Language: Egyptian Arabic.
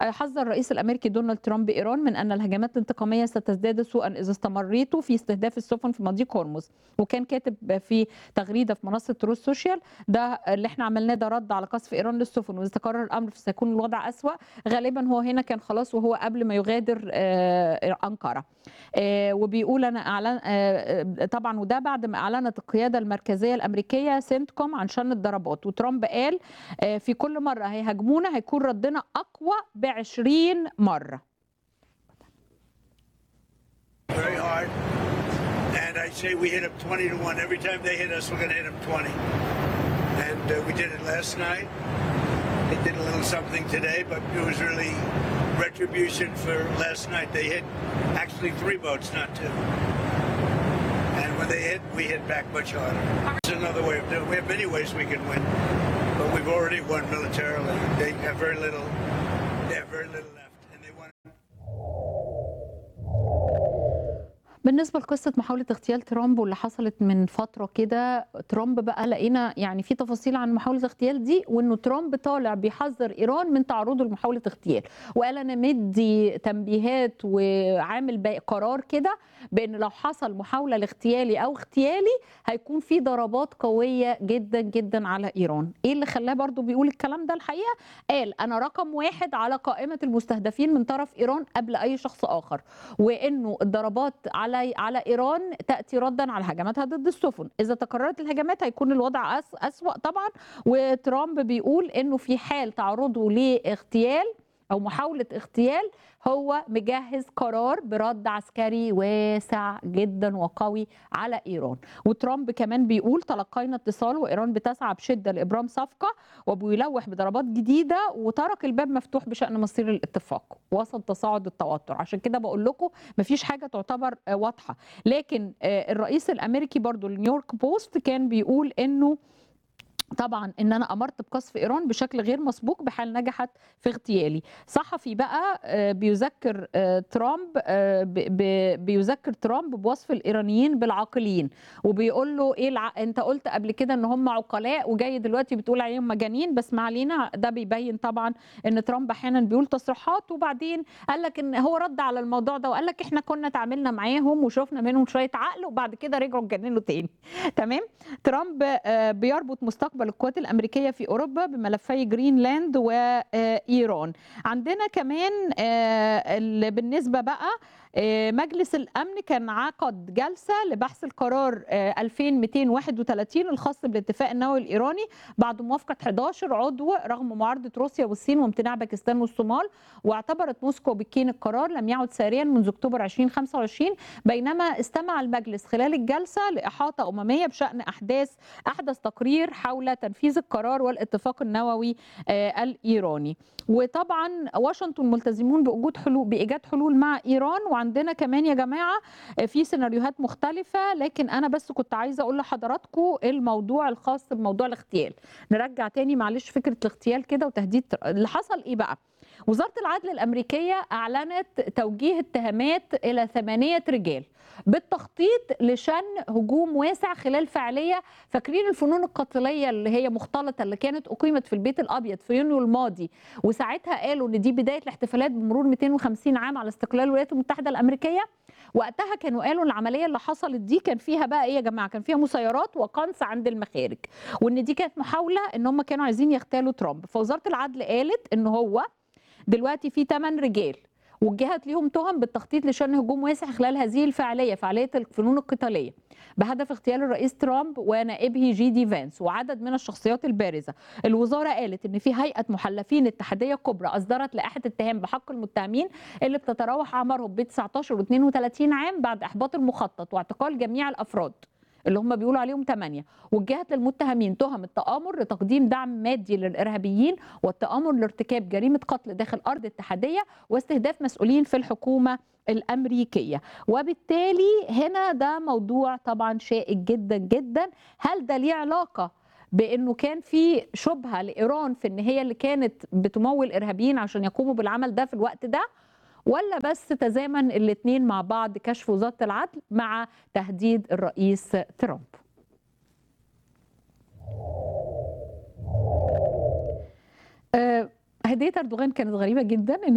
حذر الرئيس الامريكي دونالد ترامب ايران من ان الهجمات الانتقاميه ستزداد سوءا اذا استمريتوا في استهداف السفن في مضيق هرمز وكان كاتب في تغريده في منصه تروس سوشيال ده اللي احنا عملناه ده رد على قصف ايران للسفن واذا تكرر الامر فسيكون الوضع اسوا غالبا هو هنا كان خلاص وهو قبل ما يغادر آه، انقره آه، وبيقول انا اعلن آه، طبعا وده بعد ما اعلنت القياده المركزيه الامريكيه سنتكوم عن شن الضربات وترامب قال آه، في كل مره هيهاجمونا هيكون ردنا اقوى ب 20 مره very hard. And I say we hit them 20 to 1. Every time they hit us, we're going to hit them 20. And uh, we did it last night. They did a little something today, but it was really retribution for last night. They hit actually three boats, not two. And when they hit, we hit back much harder. It's another way of doing it. We have many ways we can win, but we've already won militarily. They have very little. They have very little left, and they want. بالنسبه لقصه محاوله اغتيال ترامب واللي حصلت من فتره كده ترامب بقى لقينا يعني في تفاصيل عن محاوله الاغتيال دي وانه ترامب طالع بيحذر ايران من تعرضه لمحاوله اغتيال وقال انا مدي تنبيهات وعامل بقى قرار كده بان لو حصل محاوله لاغتيالي او اغتيالي هيكون في ضربات قويه جدا جدا على ايران ايه اللي خلاه برضو بيقول الكلام ده الحقيقه قال انا رقم واحد على قائمه المستهدفين من طرف ايران قبل اي شخص اخر وانه الضربات على على ايران تاتي ردا على هجماتها ضد السفن اذا تكررت الهجمات هيكون الوضع أس اسوا طبعا وترامب بيقول انه في حال تعرضه لاغتيال او محاوله اغتيال هو مجهز قرار برد عسكري واسع جدا وقوي على ايران وترامب كمان بيقول تلقينا اتصال وايران بتسعى بشده لابرام صفقه وبيلوح بضربات جديده وترك الباب مفتوح بشان مصير الاتفاق وسط تصاعد التوتر عشان كده بقول لكم مفيش حاجه تعتبر آه، واضحه لكن آه، الرئيس الامريكي برضو النيويورك بوست كان بيقول انه طبعا ان انا امرت بقصف ايران بشكل غير مسبوق بحال نجحت في اغتيالي صحفي بقى آه، بيذكر آه، ترامب آه، ب- ب- بيذكر ترامب بوصف الايرانيين بالعاقلين وبيقول له ايه الع... انت قلت قبل كده ان هم عقلاء وجاي دلوقتي بتقول عليهم مجانين بس ما علينا ده بيبين طبعا ان ترامب احيانا بيقول تصريحات وبعدين قال لك ان هو رد على الموضوع ده وقال لك احنا كنا تعاملنا معاهم وشفنا منهم شويه عقل وبعد كده رجعوا اتجننوا تاني تمام ترامب آه، بيربط مستقبل القوات الامريكيه في اوروبا بملفي جرينلاند وايران عندنا كمان آه، ال- بالنسبه بقى آه، مجلس الامن كان عقد جلسه لبحث القرار آه، 2231 الخاص بالاتفاق النووي الايراني بعد موافقه 11 عضو رغم معارضه روسيا والصين وامتناع باكستان والصومال واعتبرت موسكو وبكين القرار لم يعد ساريا منذ اكتوبر 2025 بينما استمع المجلس خلال الجلسه لاحاطه امميه بشان احداث احدث تقرير حول تنفيذ القرار والاتفاق النووي آه، الايراني وطبعا واشنطن ملتزمون بوجود حلول بايجاد حلول مع ايران وعندنا كمان يا جماعه آه، في سيناريوهات مختلفه لكن انا بس كنت عايزه اقول لحضراتكم الموضوع الخاص بموضوع الاغتيال نرجع تاني معلش فكره الاغتيال كده وتهديد اللي حصل ايه بقى وزاره العدل الامريكيه اعلنت توجيه اتهامات الى ثمانيه رجال بالتخطيط لشن هجوم واسع خلال فعاليه فاكرين الفنون القتاليه اللي هي مختلطه اللي كانت اقيمت في البيت الابيض في يونيو الماضي وساعتها قالوا ان دي بدايه الاحتفالات بمرور 250 عام على استقلال الولايات المتحده الامريكيه وقتها كانوا قالوا العمليه اللي حصلت دي كان فيها بقى ايه يا جماعه كان فيها مسيرات وقنص عند المخارج وان دي كانت محاوله ان هم كانوا عايزين يغتالوا ترامب فوزاره العدل قالت ان هو دلوقتي في 8 رجال وجهت ليهم تهم بالتخطيط لشن هجوم واسع خلال هذه الفعاليه فعاليه الفنون القتاليه بهدف اغتيال الرئيس ترامب ونائبه جي دي فانس وعدد من الشخصيات البارزه الوزاره قالت ان في هيئه محلفين اتحاديه كبرى اصدرت لائحه اتهام بحق المتهمين اللي بتتراوح اعمارهم بين 19 و32 عام بعد احباط المخطط واعتقال جميع الافراد اللي هم بيقولوا عليهم ثمانية وجهت للمتهمين تهم التآمر لتقديم دعم مادي للإرهابيين والتآمر لارتكاب جريمة قتل داخل أرض اتحادية واستهداف مسؤولين في الحكومة الأمريكية وبالتالي هنا ده موضوع طبعا شائك جدا جدا هل ده ليه علاقة بانه كان في شبهه لايران في ان هي اللي كانت بتمول ارهابيين عشان يقوموا بالعمل ده في الوقت ده ولا بس تزامن الاثنين مع بعض كشف وزاره العدل مع تهديد الرئيس ترامب آه، هديه اردوغان كانت غريبه جدا ان